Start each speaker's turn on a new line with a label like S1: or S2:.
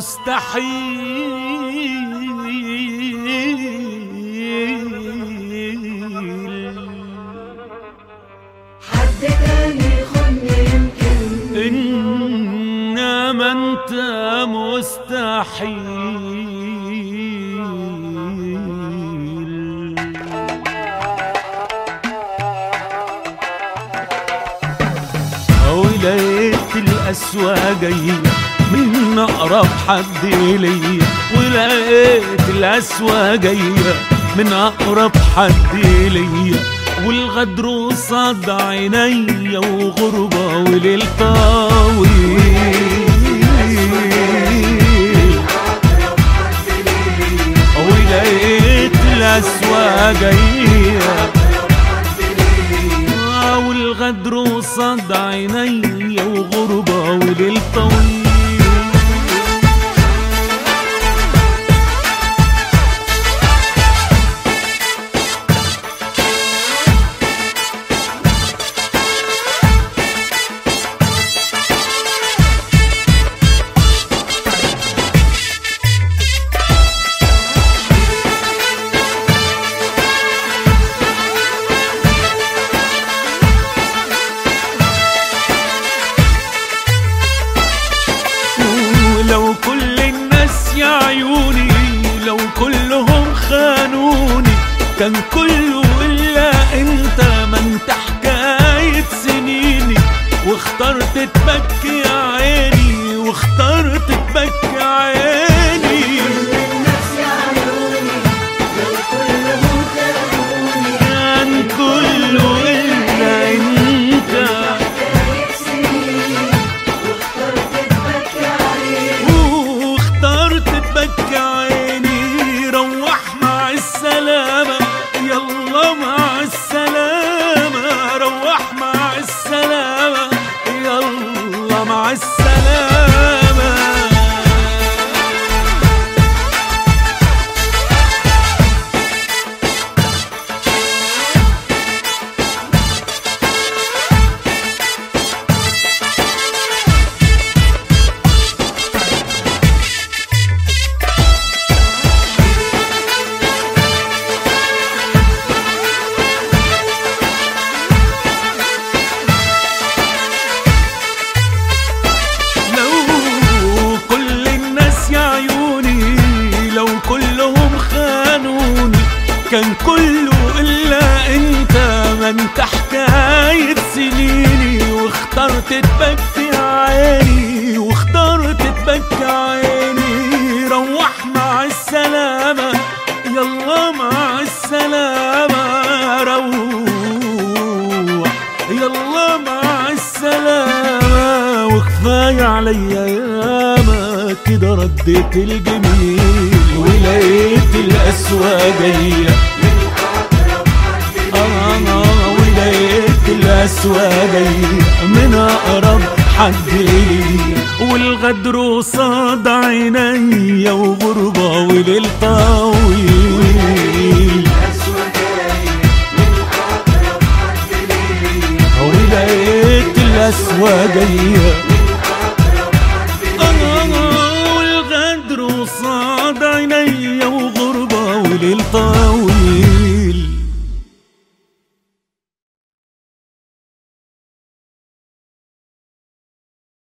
S1: مستحيل
S2: حد تاني يخوني يمكن
S1: إنما أنت مستحيل ولقيت الأسوأ جاية من أقرب حد ليا ولقيت الأسوأ جاية من أقرب حد ليا والغدر قصاد عينيا وغربة وليل طويل ولقيت الأسوأ جاية آه والغدر قصاد عينيا وغربة وليل طويل ولو كل الناس يا عيوني لو كلهم خانوني كان كله إلا أنت ما أنت حكاية سنيني واخترت تبكي يا عيني واخترت تبكي يا عيني
S2: الناس يعيوني لو كلهم خانوني
S1: كان كله إلا أنت
S2: حكاية سنين واخترت تبكي عليه
S1: واخترت تبكي عيني روح مع السلامة يلا مع السلامة روح مع السلامة يلا مع السلامة لو كل الناس يا عيوني لو كلهم خانوني كان كله إلا أنت ما أنت حكاية سنيني واخترت تبكي عيني واخترت تبكي عيني روح مع السلامة يلا مع السلامة روح يلا مع السلامة وكفاية عليا ياما كده رديت الجميل ولقيت الأسوأ جاية آه ولقيت الأسوأ جاية من أقرب حد لي والغدر قصاد عينيا وغربة وليل طويل ولقيت الأسوأ جاية آه والغدر قصاد عينيا وغربة وليل طويل